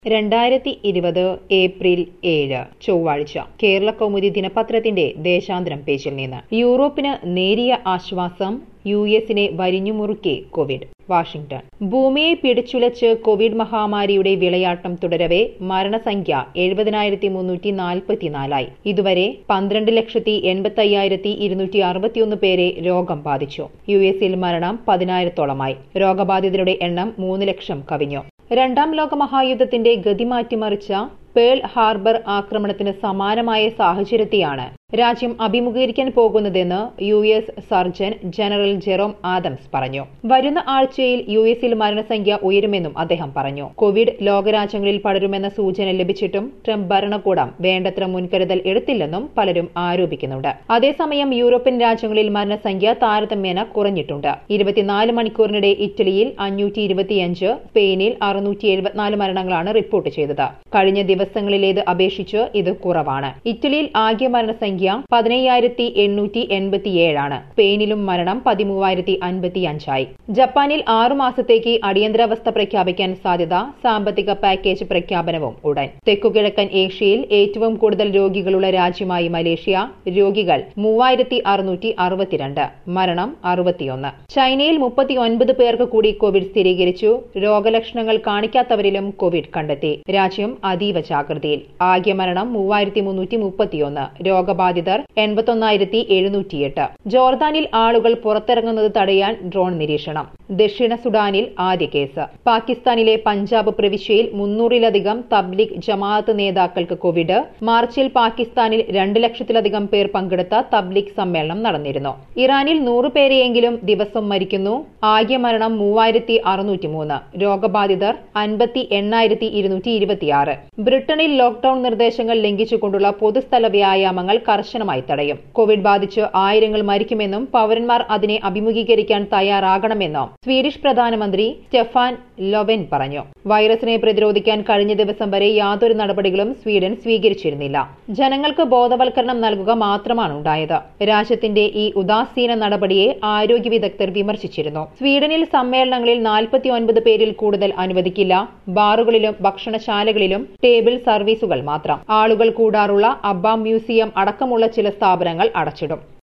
രണ്ടായിരത്തി ഇരുപത് ഏപ്രിൽ ഏഴ് ചൊവ്വാഴ്ച കേരള കൗമുദി ദിനപത്രത്തിന്റെ ദേശാന്തരം പേജിൽ നിന്ന് യൂറോപ്പിന് നേരിയ ആശ്വാസം യു എസിനെ വരിഞ്ഞുമുറുക്കി കോവിഡ് വാഷിംഗ്ടൺ ഭൂമിയെ പിടിച്ചുലച്ച് കോവിഡ് മഹാമാരിയുടെ വിളയാട്ടം തുടരവെ മരണസംഖ്യ എഴുപതിനായിരത്തി മുന്നൂറ്റി നാൽപ്പത്തിനാലായി ഇതുവരെ പന്ത്രണ്ട് ലക്ഷത്തി എൺപത്തി അയ്യായിരത്തി ഇരുന്നൂറ്റി അറുപത്തിയൊന്ന് പേരെ രോഗം ബാധിച്ചു യു എസിൽ മരണം പതിനായിരത്തോളമായി രോഗബാധിതരുടെ എണ്ണം മൂന്ന് ലക്ഷം കവിഞ്ഞു രണ്ടാം ലോക മഹായുദ്ധത്തിന്റെ ഗതി മാറ്റിമറിച്ച പേൾ ഹാർബർ ആക്രമണത്തിന് സമാനമായ സാഹചര്യത്തെയാണ് രാജ്യം അഭിമുഖീകരിക്കാൻ പോകുന്നതെന്ന് U S surgeon general Jerome Adams പറഞ്ഞു വരുന്ന ആഴ്ചയിൽ യു എസിൽ മരണസംഖ്യ ഉയരുമെന്നും അദ്ദേഹം പറഞ്ഞു കോവിഡ് ലോകരാജ്യങ്ങളിൽ പടരുമെന്ന സൂചന ലഭിച്ചിട്ടും ട്രംപ് ഭരണകൂടം വേണ്ടത്ര മുൻകരുതൽ എടുത്തില്ലെന്നും പലരും ആരോപിക്കുന്നുണ്ട് അതേസമയം യൂറോപ്യൻ രാജ്യങ്ങളിൽ മരണസംഖ്യ താരതമ്യേന കുറഞ്ഞിട്ടുണ്ട് ഇരുപത്തിനാല് മണിക്കൂറിനിടെ ഇറ്റലിയിൽ അഞ്ഞൂറ്റി ഇരുപത്തിയഞ്ച് സ്പെയിനിൽ അറുന്നൂറ്റി എഴുപത്തിനാല് മരണങ്ങളാണ് റിപ്പോർട്ട് ചെയ്തത് കഴിഞ്ഞ ദിവസങ്ങളിലേത് അപേക്ഷിച്ച് ഇത് കുറവാണ് ഇറ്റലിയിൽ ആകെ മരണസംഖ്യ പതിനയ്യായിരത്തി എണ്ണൂറ്റി എൺപത്തിയേഴാണ് സ്പെയിനിലും മരണം പതിമൂവായിരത്തി അൻപത്തിയഞ്ചായി ജപ്പാനിൽ ആറു മാസത്തേക്ക് അടിയന്തരാവസ്ഥ പ്രഖ്യാപിക്കാൻ സാധ്യത സാമ്പത്തിക പാക്കേജ് പ്രഖ്യാപനവും ഉടൻ തെക്കുകിഴക്കൻ ഏഷ്യയിൽ ഏറ്റവും കൂടുതൽ രോഗികളുള്ള രാജ്യമായി മലേഷ്യ രോഗികൾ മൂവായിരത്തി അറുന്നൂറ്റി അറുപത്തിരണ്ട് മരണം അറുപത്തിയൊന്ന് ചൈനയിൽ മുപ്പത്തിയൊൻപത് പേർക്ക് കൂടി കോവിഡ് സ്ഥിരീകരിച്ചു രോഗലക്ഷണങ്ങൾ കാണിക്കാത്തവരിലും കോവിഡ് കണ്ടെത്തി രാജ്യം അതീവ ജാഗ്രതയിൽ ആകെ മരണം മൂവായിരത്തി മുന്നൂറ്റി മുപ്പത്തിയൊന്ന് രോഗബാധിതർ എൺപത്തൊന്നായിരത്തി എഴുന്നൂറ്റിയെട്ട് ജോർദാനിൽ ആളുകൾ പുറത്തിറങ്ങുന്നത് തടയാൻ ഡ്രോൺ നിരീക്ഷണം ദക്ഷിണ സുഡാനിൽ ആദ്യ കേസ് പാകിസ്ഥാനിലെ പഞ്ചാബ് പ്രവിശ്യയിൽ മുന്നൂറിലധികം തബ്ലിഗ് ജമാഅത്ത് നേതാക്കൾക്ക് കോവിഡ് മാർച്ചിൽ പാകിസ്ഥാനിൽ രണ്ട് ലക്ഷത്തിലധികം പേർ പങ്കെടുത്ത തബ്ലിഗ് സമ്മേളനം നടന്നിരുന്നു ഇറാനിൽ നൂറ് പേരെയെങ്കിലും ദിവസം മരിക്കുന്നു ആകെ മരണം മൂവായിരത്തി അറുന്നൂറ്റിമൂന്ന് രോഗബാധിതർ അൻപത്തി എണ്ണായിരത്തി ഇരുന്നൂറ്റി ഇരുപത്തിയാറ് ബ്രിട്ടനിൽ ലോക്ഡൌൺ നിർദ്ദേശങ്ങൾ ലംഘിച്ചുകൊണ്ടുള്ള പൊതുസ്ഥല വ്യായാമങ്ങൾ കർശനമായി തടയും കോവിഡ് ബാധിച്ച് ആയിരങ്ങൾ മരിക്കുമെന്നും പൌരന്മാർ അതിനെ അഭിമുഖീകരിക്കാൻ തയ്യാറാകണമെന്നും സ്വീഡിഷ് പ്രധാനമന്ത്രി സ്റ്റെഫാൻ ലൊവെൻ പറഞ്ഞു വൈറസിനെ പ്രതിരോധിക്കാൻ കഴിഞ്ഞ ദിവസം വരെ യാതൊരു നടപടികളും സ്വീഡൻ സ്വീകരിച്ചിരുന്നില്ല ജനങ്ങൾക്ക് ബോധവൽക്കരണം നൽകുക മാത്രമാണ് ഉണ്ടായത് രാജ്യത്തിന്റെ ഈ ഉദാസീന നടപടിയെ ആരോഗ്യ വിദഗ്ധർ വിമർശിച്ചിരുന്നു സ്വീഡനിൽ സമ്മേളനങ്ങളിൽ നാൽപ്പത്തിയൊൻപത് പേരിൽ കൂടുതൽ അനുവദിക്കില്ല ബാറുകളിലും ഭക്ഷണശാലകളിലും ടേബിൾ സർവീസുകൾ മാത്രം ആളുകൾ കൂടാറുള്ള അബ്ബ മ്യൂസിയം അടക്കമുള്ള ചില സ്ഥാപനങ്ങൾ അടച്ചിടും